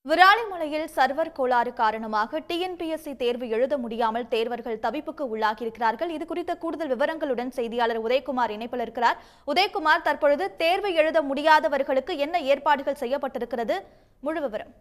விராலிமலையில் server கோளாறு காரணமாக TNPSC தேர்வு எழுத முடியாமல் தேர்வர்கள் தவிப்புக்கு உள்ளாகியிருக்கிறார்கள் இது குறித்த கூடுதல் விவரங்களுடன் செய்தியாளர் உதயகுமார் இணைப்பில் இருக்கிறார் உதயகுமார் தற்பொழுது தேர்வு எழுத முடியாதவர்களுக்கு என்ன ஏற்பாடுகள் செய்யப்பட்டிருக்கிறது முழு விவரம்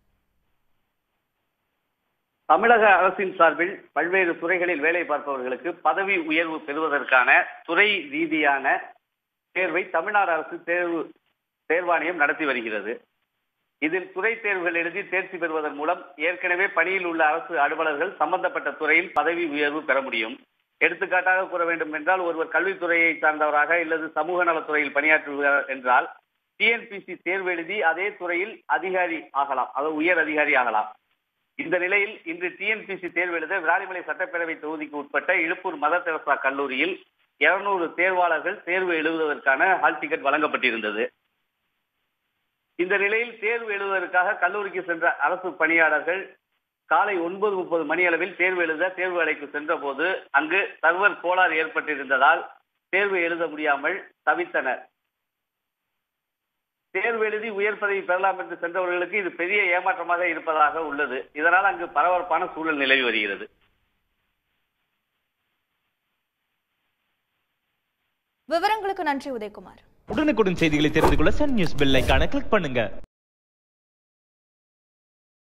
தமிழக அரசின் சார்பில் பல்வேறு துறைகளில் வேலை பார்ப்பவர்களுக்கு பதவி உயர்வு பெறுவதற்கான துறை ரீதியான தேர்வை தமிழ்நாடு அரசு தேர்வு தேர்வாணையம் நடத்தி வருகிறது இதில் துறை தேர்வுகள் எழுதி தேர்ச்சி பெறுவதன் மூலம் ஏற்கனவே பணியில் உள்ள அரசு அலுவலர்கள் சம்பந்தப்பட்ட துறையில் பதவி உயர்வு பெற முடியும் எடுத்துக்காட்டாக கூற வேண்டும் என்றால் ஒருவர் கல்வித்துறையை சார்ந்தவராக இல்லது சமூக நலத்துறையில் பணியாற்றுகிறார் என்றால் டிஎன்பிசி தேர்வு எழுதி அதே துறையில் அதிகாரி ஆகலாம் அதாவது உயர் அதிகாரி ஆகலாம் இந்த நிலையில் இன்று டிஎன்பிசி தேர்வு எழுத விராலிமலை சட்டப்பேரவை தொகுதிக்கு உட்பட்ட இழுப்பூர் மதர் தெரசா கல்லூரியில் இருநூறு தேர்வாளர்கள் தேர்வு எழுதுவதற்கான ஹால் டிக்கெட் வழங்கப்பட்டிருந்தது இந்த நிலையில் தேர்வு எழுதுவதற்காக கல்லூரிக்கு சென்ற அரசு பணியாளர்கள் காலை ஒன்பது முப்பது மணி அளவில் தேர்வு எழுத தேர்வு அறைக்கு சென்ற போது அங்கு சர்வர் கோளாறு ஏற்பட்டிருந்ததால் தேர்வு எழுத முடியாமல் தவித்தனர் தேர்வு எழுதி உயர் பதவி பெறலாம் என்று சென்றவர்களுக்கு இது பெரிய ஏமாற்றமாக இருப்பதாக உள்ளது இதனால் அங்கு பரபரப்பான சூழல் நிலவி வருகிறது விவரங்களுக்கு நன்றி உதயகுமார் உடனுக்குடன் செய்திகளை தெரிந்து கொள்ள சன் நியூஸ் பெல் ஐகானை கிளிக் பண்ணுங்க